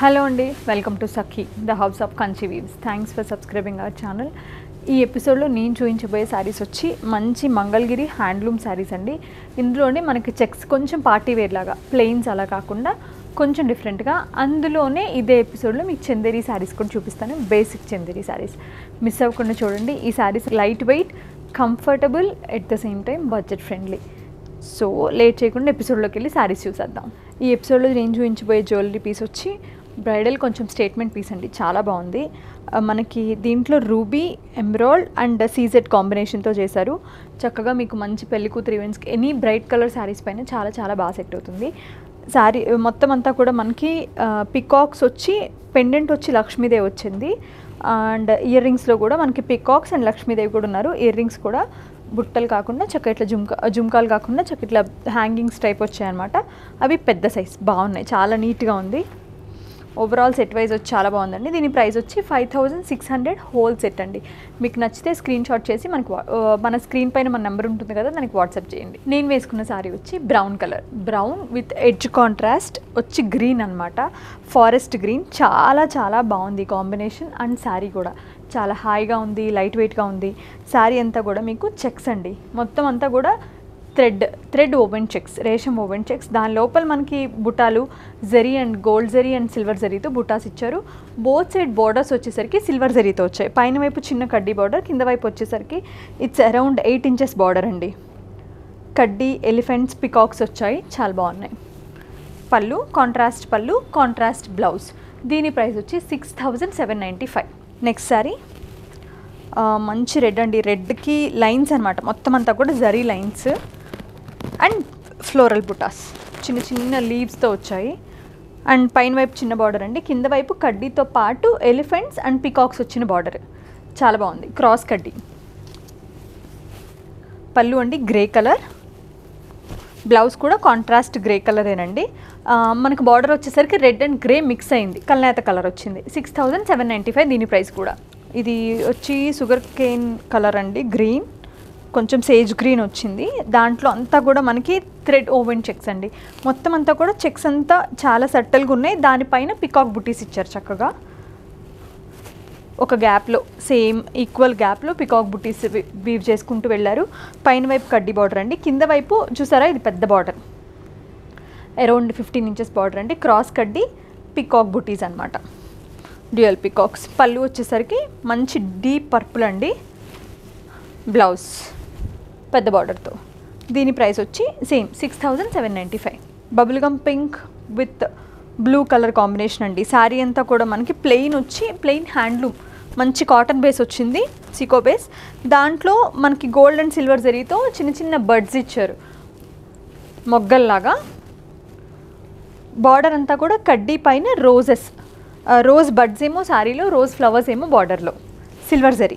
hello అండి welcome to Sakhi the house of Kanchi weaves thanks for subscribing our channel ఈ ఎపిసోడ్లో నేను చూపించబోయే శారీస్ వచ్చి మంచి మంగళగిరి హ్యాండ్లూమ్ శారీస్ అండి ఇందులోనే మనకి చెక్స్ కొంచెం పార్టీ వేర్ లాగా ప్లెయిన్స్ అలా కాకుండా కొంచెం డిఫరెంట్గా అందులోనే ఇదే ఎపిసోడ్లో మీకు చందేరి శారీస్ కూడా చూపిస్తాను బేసిక్ చందేరి శారీస్ మిస్ అవ్వకుండా చూడండి ఈ sarees light weight comfortable at the same time budget friendly so late చేయకుండా ఎపిసోడ్లోకి వెళ్ళి శారీస్ చూసేద్దాం ఈ ఎపిసోడ్లో నేను చూపించబోయే జ్యువెలరీ పీస్ వచ్చి బ్రైడల్ కొంచెం స్టేట్మెంట్ పీస్ అండి చాలా బాగుంది ఆ, మనకి దీంట్లో రూబీ ఎమ్రాల్డ్ అండ్ సీజెడ్ కాంబినేషన్తో చేశారు చక్కగా మీకు మంచి పెళ్లి కూతురు ఈవెంట్స్కి ఎనీ బ్రైట్ కలర్ శారీస్ పైన చాలా చాలా బాగా సెట్ అవుతుంది శారీ మొత్తం అంతా కూడా మనకి పికాక్స్ వచ్చి పెండెంట్ వచ్చి లక్ష్మీదేవి వచ్చింది అండ్ ఇయర్ రింగ్స్లో కూడా మనకి పికాక్స్ అండ్ లక్ష్మీదేవి కూడా ఉన్నారు ఇయర్ రింగ్స్ కూడా బుట్టలు కాకుండా చక్క ఇట్లా జుంకా జుంకాలు కాకుండా చక్క ఇట్లా హ్యాంగింగ్స్ టైప్ వచ్చాయన్నమాట అవి పెద్ద సైజ్ బాగున్నాయి చాలా నీట్గా ఉంది ఓవరాల్ సెట్ వైజ్ వచ్చి చాలా బాగుందండి దీని ప్రైస్ వచ్చి five thousand six hundred whole set అండి మీకు నచ్చితే స్క్రీన్ షాట్ చేసి మనకు వా- ఆ, మన స్క్రీన్ పైన మన నెంబర్ ఉంటుంది కదా దానికి వాట్సాప్ చేయండి నేను వేసుకున్న శారీ వచ్చి brown colour brown with edge contrast వచ్చి గ్రీన్ అనమాట ఫారెస్ట్ గ్రీన్ చాలా చాలా బాగుంది కాంబినేషన్ అండ్ శారీ కూడా చాలా హాయిగా ఉంది లైట్ వెయిట్గా ఉంది శారీ అంతా కూడా మీకు చెక్స్ అండి మొత్తం అంతా కూడా థ్రెడ్ థ్రెడ్ ఓవెన్ చెక్స్ రేషం ఓవెన్ చెక్స్ దాని లోపల మనకి బుటాలు జరీ అండ్ గోల్డ్ జరీ అండ్ సిల్వర్ జరీతో బుటాస్ ఇచ్చారు బోత్ సైడ్ బోర్డర్స్ వచ్చేసరికి సిల్వర్ జరీతో వచ్చాయి పైన వైపు చిన్న కడ్డీ బార్డర్ కింద వైపు వచ్చేసరికి it's around eight inches border అండి కడ్డీ ఎలిఫెంట్స్ పికాక్స్ వచ్చాయి చాలా బాగున్నాయి పళ్ళు కాంట్రాస్ట్ పళ్ళు కాంట్రాస్ట్ బ్లౌజ్ దీని ప్రైస్ వచ్చి six thousand seven ninety five next saree మంచి రెడ్ అండి రెడ్కి లైన్స్ అనమాట మొత్తం అంతా కూడా జరీ లైన్స్ అండ్ ఫ్లోరల్ బుటాస్ చిన్న చిన్న లీవ్స్తో వచ్చాయి అండ్ పైన వైపు చిన్న బార్డర్ అండి కింద వైపు కడ్డీతో పాటు ఎలిఫెంట్స్ అండ్ పికాక్స్ వచ్చిన బార్డర్ చాలా బాగుంది క్రాస్ కడ్డీ పళ్ళు అండి గ్రే కలర్ బ్లౌజ్ కూడా కాంట్రాస్ట్ గ్రే కలరేనండి ఆ, మనకు బార్డర్ వచ్చేసరికి రెడ్ అండ్ గ్రే మిక్స్ అయింది కల్నేత కలర్ వచ్చింది six thousand seven ninety five దీని ప్రైస్ కూడా ఇది వచ్చి షుగర్ కేన్ కలర్ అండి గ్రీన్ కొంచెం సేజ్ గ్రీన్ వచ్చింది దాంట్లో అంతా కూడా మనకి థ్రెడ్ ఓవెన్ చెక్స్ అండి మొత్తం అంతా కూడా చెక్స్ అంతా చాలా సట్టల్గా ఉన్నాయి దానిపైన పికాక్ బుటీస్ ఇచ్చారు చక్కగా ఒక గ్యాప్లో సేమ్ ఈక్వల్ గ్యాప్లో పికాక్ బుటీస్ వీవ్ చేసుకుంటూ వెళ్ళారు పైన వైపు కడ్డీ బార్డర్ అండి కింద వైపు చూసారా ఇది పెద్ద border around fifteen inches border అండి క్రాస్ కడ్డీ పికాక్ బుటీస్ అనమాట డ్యూయల్ పికాక్స్ పళ్ళు వచ్చేసరికి మంచి డీప్ పర్పుల్ అండి బ్లౌజ్ పెద్ద బార్డర్తో దీని ప్రైస్ వచ్చి same six thousand seven ninety five bubble gum pink with blue colour combination అండి శారీ అంతా కూడా మనకి ప్లెయిన్ వచ్చి ప్లెయిన్ హ్యాండ్లూమ్ మంచి కాటన్ బేస్ వచ్చింది సికో బేస్ దాంట్లో మనకి గోల్డ్ అండ్ సిల్వర్ జరీతో చిన్న చిన్న బర్డ్స్ ఇచ్చారు మొగ్గల్లాగా బార్డర్ అంతా కూడా కడ్డీ పైన రోజెస్ రోజ్ బడ్స్ ఏమో శారీలో రోజ్ ఫ్లవర్స్ ఏమో బార్డర్లో సిల్వర్ జరీ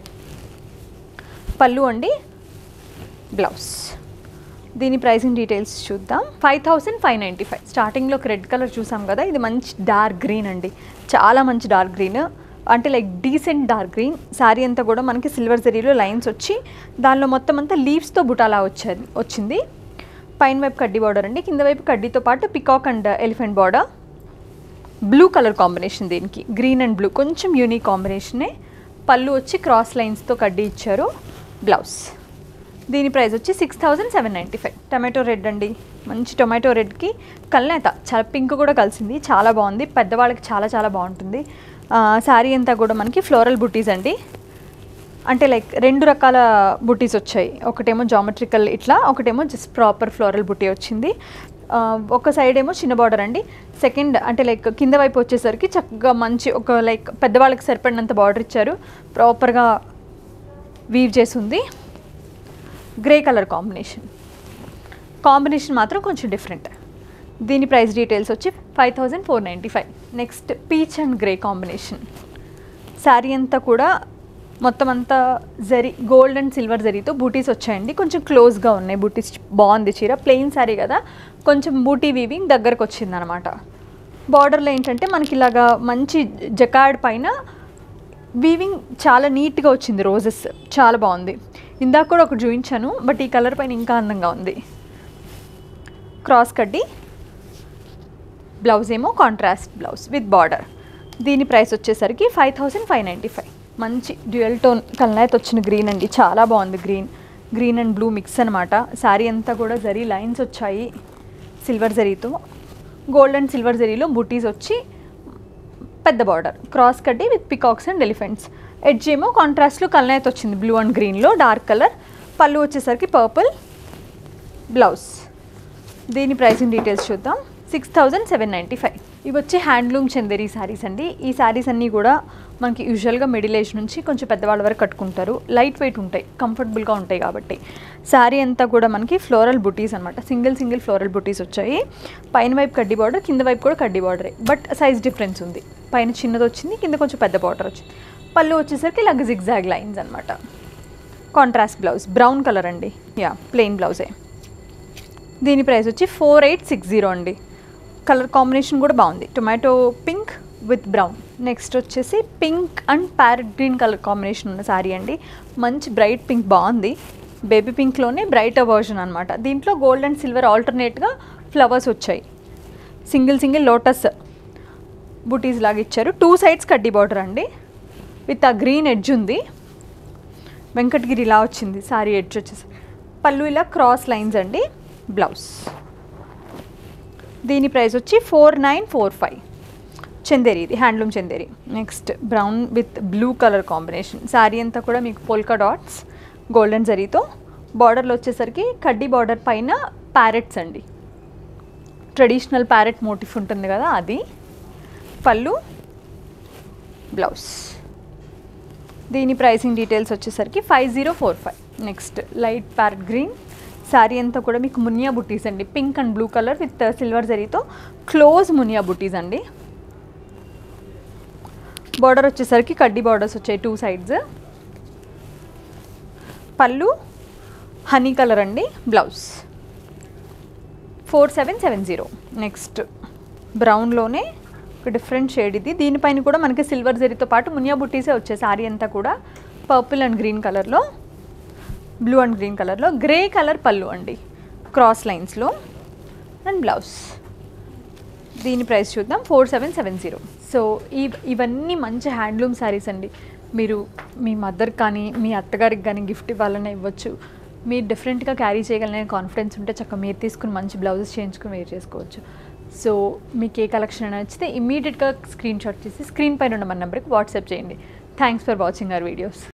పళ్ళు అండి బ్లౌజ్ దీని ప్రైసింగ్ డీటెయిల్స్ చూద్దాం five thousand five ninety five స్టార్టింగ్లో ఒక రెడ్ కలర్ చూసాం కదా ఇది మంచి డార్క్ గ్రీన్ అండి చాలా మంచి డార్క్ గ్రీన్ అంటే like decent dark green saree అంతా కూడా మనకి సిల్వర్ జరీలో లైన్స్ వచ్చి దానిలో మొత్తం అంతా లీవ్స్తో బుటాలా వచ్చేది వచ్చింది పైన వైపు కడ్డీ బార్డర్ అండి కింద వైపు కడ్డీతో పాటు peacock and elephant border blue colour combination దీనికి గ్రీన్ అండ్ బ్లూ కొంచెం యూనిక్ కాంబినేషనే పళ్ళు వచ్చి క్రాస్ లైన్స్తో కడ్డీ ఇచ్చారు బ్లౌజ్ దీని ప్రైస్ వచ్చి six thousand seven ninety five tomato red అండి మంచి టొమాటో రెడ్కి కల్నేత చాలా పింక్ కూడా కలిసింది చాలా బాగుంది పెద్దవాళ్ళకి చాలా చాలా బాగుంటుంది శారీ అంతా కూడా మనకి ఫ్లోరల్ బుటీస్ అండి అంటే లైక్ రెండు రకాల బుటీస్ వచ్చాయి ఒకటేమో జామెట్రికల్ ఇట్లా ఒకటేమో జస్ట్ ప్రాపర్ ఫ్లోరల్ బుటీ వచ్చింది ఆ, ఒక సైడ్ ఏమో చిన్న బార్డర్ అండి సెకండ్ అంటే లైక్ కింద వైపు వచ్చేసరికి చక్కగా మంచి ఒక లైక్ పెద్దవాళ్ళకి సరిపడినంత బార్డర్ ఇచ్చారు ప్రాపర్గా వీవ్ చేసి ఉంది గ్రే కలర్ కాంబినేషన్ కాంబినేషన్ మాత్రం కొంచెం డిఫరెంట్ దీని ప్రైస్ డీటెయిల్స్ వచ్చి five thousand four ninety five next peach and grey combination saree అంతా కూడా మొత్తం అంతా జరీ గోల్డ్ అండ్ సిల్వర్ జరీతో బూటీస్ వచ్చాయండి కొంచెం క్లోజ్గా ఉన్నాయి బూటీస్ బాగుంది చీర ప్లెయిన్ శారీ కదా కొంచెం బూటీ వీవింగ్ దగ్గరకు వచ్చింది అనమాట బార్డర్లో ఏంటంటే మనకి ఇలాగా మంచి జకాడ్ పైన వీవింగ్ చాలా నీట్గా వచ్చింది రోజెస్ చాలా బాగుంది ఇందాక కూడా ఒకటి చూపించాను బట్ ఈ కలర్ పైన ఇంకా అందంగా ఉంది క్రాస్ కడ్డీ బ్లౌజ్ ఏమో కాంట్రాస్ట్ బ్లౌజ్ విత్ బార్డర్ దీని ప్రైస్ వచ్చేసరికి five thousand five ninety five మంచి డ్యూయల్ టోన్ కల్నాయత్ వచ్చిన గ్రీన్ అండి చాలా బాగుంది green green and blue mix అనమాట శారీ అంతా కూడా జరీ లైన్స్ వచ్చాయి సిల్వర్ జరీతో గోల్డ్ అండ్ సిల్వర్ జరీలో బుటీస్ వచ్చి పెద్ద బార్డర్ క్రాస్ కడ్డీ with peacocks and elephants edge ఏమో కాంట్రాస్ట్లో కల్నాయత్ వచ్చింది బ్లూ అండ్ గ్రీన్లో డార్క్ కలర్ పళ్ళు వచ్చేసరికి పర్పుల్ బ్లౌజ్ దీని ప్రైసింగ్ డీటెయిల్స్ చూద్దాం six thousand seven ninety five ఇవి వచ్చి హ్యాండ్లూమ్ చందేరి శారీస్ అండి ఈ శారీస్ అన్నీ కూడా మనకి యూజువల్గా మిడిల్ ఏజ్ నుంచి కొంచెం పెద్దవాళ్ళ వరకు కట్టుకుంటారు లైట్ వెయిట్ ఉంటాయి కంఫర్టబుల్గా ఉంటాయి కాబట్టి శారీ అంతా కూడా మనకి ఫ్లోరల్ బుటీస్ అనమాట సింగిల్ సింగిల్ ఫ్లోరల్ బుటీస్ వచ్చాయి పైన వైపు కడ్డీ బార్డర్ కింద వైపు కూడా కడ్డీ బార్డరే బట్ సైజ్ డిఫరెన్స్ ఉంది పైన చిన్నది వచ్చింది కింద కొంచెం పెద్ద బార్డర్ వచ్చింది పళ్ళు వచ్చేసరికి లగ్ జిగ్జాగ్ లైన్స్ అనమాట కాంట్రాస్ట్ బ్లౌజ్ బ్రౌన్ కలర్ అండి యా ప్లెయిన్ బ్లౌజే దీని ప్రైస్ వచ్చి ఫోర్ ఎయిట్ సిక్స్ జీరో అండి కలర్ కాంబినేషన్ కూడా బాగుంది tomato pink with brown next వచ్చేసి pink and parrot green colour combination ఉన్న శారీ అండి మంచి బ్రైట్ పింక్ బాగుంది బేబీ పింక్లోనే బ్రైట్ వర్జన్ అనమాట దీంట్లో గోల్డ్ అండ్ సిల్వర్ ఆల్టర్నేట్గా ఫ్లవర్స్ వచ్చాయి సింగిల్ సింగిల్ లోటస్ బుటీస్ లాగా ఇచ్చారు టూ సైడ్స్ కడ్డీ బార్డర్ అండి విత్ ఆ గ్రీన్ ఎడ్జ్ ఉంది వెంకటగిరి ఇలా వచ్చింది సారీ ఎడ్జ్ వచ్చేసి పళ్ళు ఇలా క్రాస్ లైన్స్ అండి బ్లౌజ్ దీని ప్రైస్ వచ్చి four nine four five Chanderi ఇది handloom Chanderi next brown with blue colour combination saree అంతా కూడా మీకు పోల్కా డాట్స్ గోల్డెన్ జరీతో బార్డర్లో వచ్చేసరికి కడ్డీ బార్డర్ పైన ప్యారెట్స్ అండి ట్రెడిషనల్ ప్యారెట్ మోటిఫ్ ఉంటుంది కదా అది పళ్ళు బ్లౌజ్ దీని ప్రైసింగ్ డీటెయిల్స్ వచ్చేసరికి five zero four five next light parrot green saree అంతా కూడా మీకు మునియా బుటీస్ అండి pink and blue colour with silver జరీతో క్లోజ్ మునియా బుటీస్ అండి బార్డర్ వచ్చేసరికి కడ్డీ బార్డర్స్ వచ్చాయి టూ సైడ్స్ పళ్ళు హనీ కలర్ అండి blouse four seven seven zero next బ్రౌన్లోనే ఒక డిఫరెంట్ షేడ్ ఇది దీనిపైన కూడా మనకి సిల్వర్ జరీతో పాటు మునియా బుట్టీసే వచ్చాయి శారీ అంతా కూడా పర్పుల్ అండ్ గ్రీన్ కలర్లో బ్లూ అండ్ గ్రీన్ కలర్లో గ్రే కలర్ పళ్ళు అండి క్రాస్ లైన్స్లో అండ్ బ్లౌజ్ దీని ప్రైస్ చూద్దాం four seven seven zero so ఈ ఇవన్నీ మంచి హ్యాండ్లూమ్ శారీస్ అండి మీరు మీ మదర్ కానీ మీ అత్తగారికి కానీ గిఫ్ట్ ఇవ్వాలనే ఇవ్వచ్చు మీరు డిఫరెంట్గా క్యారీ చేయగలనే కాన్ఫిడెన్స్ ఉంటే చక్కగా మీరు తీసుకుని మంచి బ్లౌజెస్ చేయించుకుని వేర్ చేసుకోవచ్చు సో మీకు ఏ కలెక్షన్ నచ్చితే ఇమీడియట్గా స్క్రీన్ షాట్ చేసి స్క్రీన్ పైన ఉన్న మన నెంబర్కి వాట్సాప్ చేయండి thanks for watching our videos